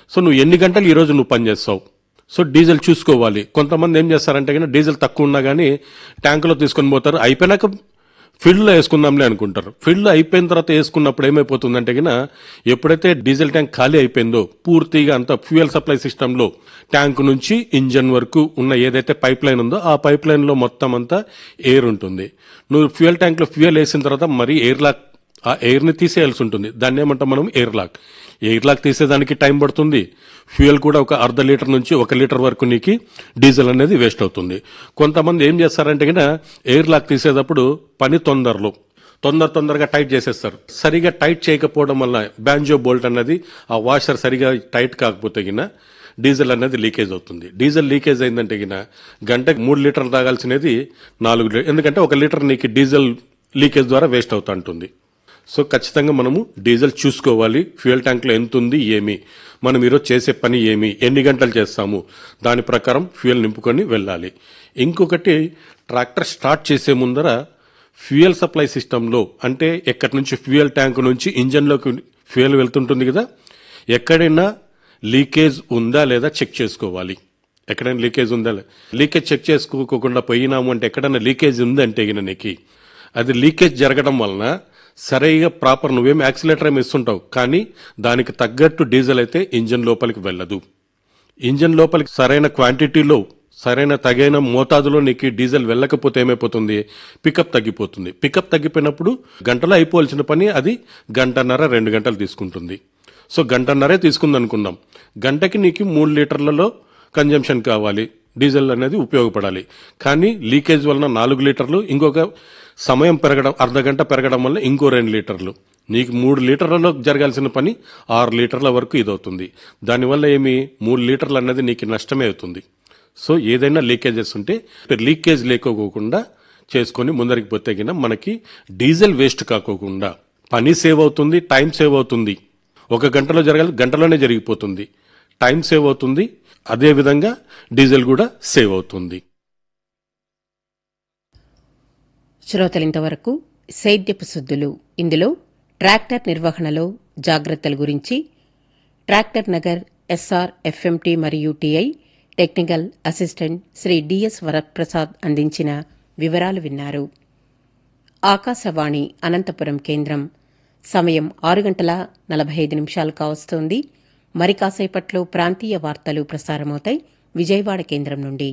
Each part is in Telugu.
సో నువ్వు ఎన్ని గంటలు ఈరోజు నువ్వు పని చేస్తావు సో డీజిల్ చూసుకోవాలి కొంతమంది ఏం చేస్తారంటే కానీ డీజిల్ తక్కువ ఉన్నా కానీ ట్యాంకులో తీసుకొని పోతారు అయిపోయినాక ఫీల్డ్లో వేసుకుందాంలే అనుకుంటారు ఫీల్డ్లో అయిపోయిన తర్వాత వేసుకున్నప్పుడు ఏమైపోతుందంటే గిన ఎప్పుడైతే డీజిల్ ట్యాంక్ ఖాళీ అయిపోయిందో పూర్తిగా అంత ఫ్యూయల్ సప్లై సిస్టంలో ట్యాంక్ నుంచి ఇంజన్ వరకు ఉన్న ఏదైతే పైప్ లైన్ ఉందో ఆ పైప్ లైన్లో మొత్తం అంతా ఎయిర్ ఉంటుంది నువ్వు ఫ్యూయల్ ట్యాంక్లో ఫ్యూయల్ వేసిన తర్వాత మరి ఎయిర్ లాక్ ఆ ఎయిర్ని తీసేయాల్సి ఉంటుంది దాన్ని ఏమంటాం మనం ఎయిర్ లాక్ ఎయిర్ లాక్ తీసేదానికి టైం పడుతుంది ఫ్యూయల్ కూడా ఒక అర్ధ లీటర్ నుంచి ఒక లీటర్ వరకు నీకు డీజిల్ అనేది వేస్ట్ అవుతుంది కొంతమంది ఏం చేస్తారంటే కనుక ఎయిర్ లాక్ తీసేటప్పుడు పని తొందరలో తొందర తొందరగా టైట్ చేసేస్తారు సరిగా టైట్ చేయకపోవడం వల్ల బ్యాంజో బోల్ట్ అన్నది ఆ వాషర్ సరిగా టైట్ కాకపోతే గిన డీజిల్ అనేది లీకేజ్ అవుతుంది డీజిల్ లీకేజ్ అయిందంటే గిన గంటకి మూడు లీటర్లు తాగాల్సినది నాలుగు లీటర్ ఎందుకంటే ఒక లీటర్ నీకు డీజిల్ లీకేజ్ ద్వారా వేస్ట్ అవుతా ఉంటుంది సో ఖచ్చితంగా మనము డీజిల్ చూసుకోవాలి ఫ్యూయల్ ట్యాంక్లో ఎంత ఉంది ఏమి మనం ఈరోజు చేసే పని ఏమి ఎన్ని గంటలు చేస్తాము దాని ప్రకారం ఫ్యూయల్ నింపుకొని వెళ్ళాలి ఇంకొకటి ట్రాక్టర్ స్టార్ట్ చేసే ముందర ఫ్యూయల్ సప్లై సిస్టంలో అంటే ఎక్కడి నుంచి ఫ్యూయల్ ట్యాంక్ నుంచి ఇంజన్లోకి ఫ్యూయల్ వెళ్తుంటుంది కదా ఎక్కడైనా లీకేజ్ ఉందా లేదా చెక్ చేసుకోవాలి ఎక్కడైనా లీకేజ్ ఉందా లే- లీకేజ్ చెక్ చేసుకోకుండా పోయినాము అంటే ఎక్కడైనా లీకేజ్ ఉందంటే గిన నీకు అది లీకేజ్ జరగడం వలన సరిగా ప్రాపర్ నువ్వేం యాక్సిలేటర్ ఏమి ఇస్తుంటావు కానీ దానికి తగ్గట్టు డీజిల్ అయితే ఇంజన్ లోపలికి వెళ్ళదు ఇంజన్ లోపలికి సరైన క్వాంటిటీలో సరైన తగిన మోతాదులో నీకు డీజిల్ వెళ్ళకపోతే ఏమైపోతుంది పికప్ తగ్గిపోతుంది పికప్ తగ్గిపోయినప్పుడు గంటలో అయిపోవాల్సిన పని అది గంటన్నర రెండు గంటలు తీసుకుంటుంది సో గంటన్నరే తీసుకుంది అనుకుందాం గంటకి నీకు మూడు లీటర్లలో కన్జంప్షన్ కావాలి డీజిల్ అనేది ఉపయోగపడాలి కానీ లీకేజ్ వలన నాలుగు లీటర్లు ఇంకొక సమయం పెరగడం అర్ధ గంట పెరగడం వల్ల ఇంకో రెండు లీటర్లు నీకు మూడు లీటర్లలో జరగాల్సిన పని ఆరు లీటర్ల వరకు ఇదవుతుంది దానివల్ల ఏమి మూడు లీటర్లు అన్నది నీకు నష్టమే అవుతుంది సో ఏదైనా లీకేజెస్ ఉంటే లీకేజ్ లేకోకుండా చేసుకొని ముందరికి పోతే గిన మనకి డీజిల్ వేస్ట్ కాకోకుండా పని సేవ్ అవుతుంది టైం సేవ్ అవుతుంది ఒక గంటలో జరగాలి గంటలోనే జరిగిపోతుంది టైం సేవ్ అవుతుంది అదే విధంగా డీజిల్ కూడా సేవ్ అవుతుంది శ్రోతలింతవరకు సేద్యపు శుద్ధులు ఇందులో ట్రాక్టర్ నిర్వహణలో జాగ్రత్తల గురించి ట్రాక్టర్ నగర్ ఎస్ఆర్ ఎఫ్ఎంటీ మరియు TI technical assistant Shri DS Varaprasad అందించిన వివరాలు విన్నారు ఆకాశవాణి అనంతపురం కేంద్రం సమయం ఆరు గంటల నలభై ఐదు నిమిషాలు కావస్తోంది మరి కాసేపట్లో ప్రాంతీయ వార్తలు ప్రసారమవుతాయి విజయవాడ కేంద్రం నుండి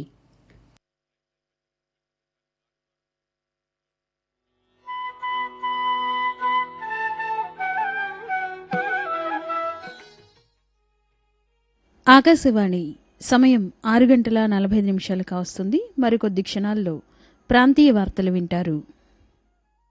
ఆకాశవాణి సమయం ఆరు గంటల నలభై నిమిషాలు కావస్తుంది మరికొద్ది క్షణాల్లో ప్రాంతీయ వార్తలు వింటారు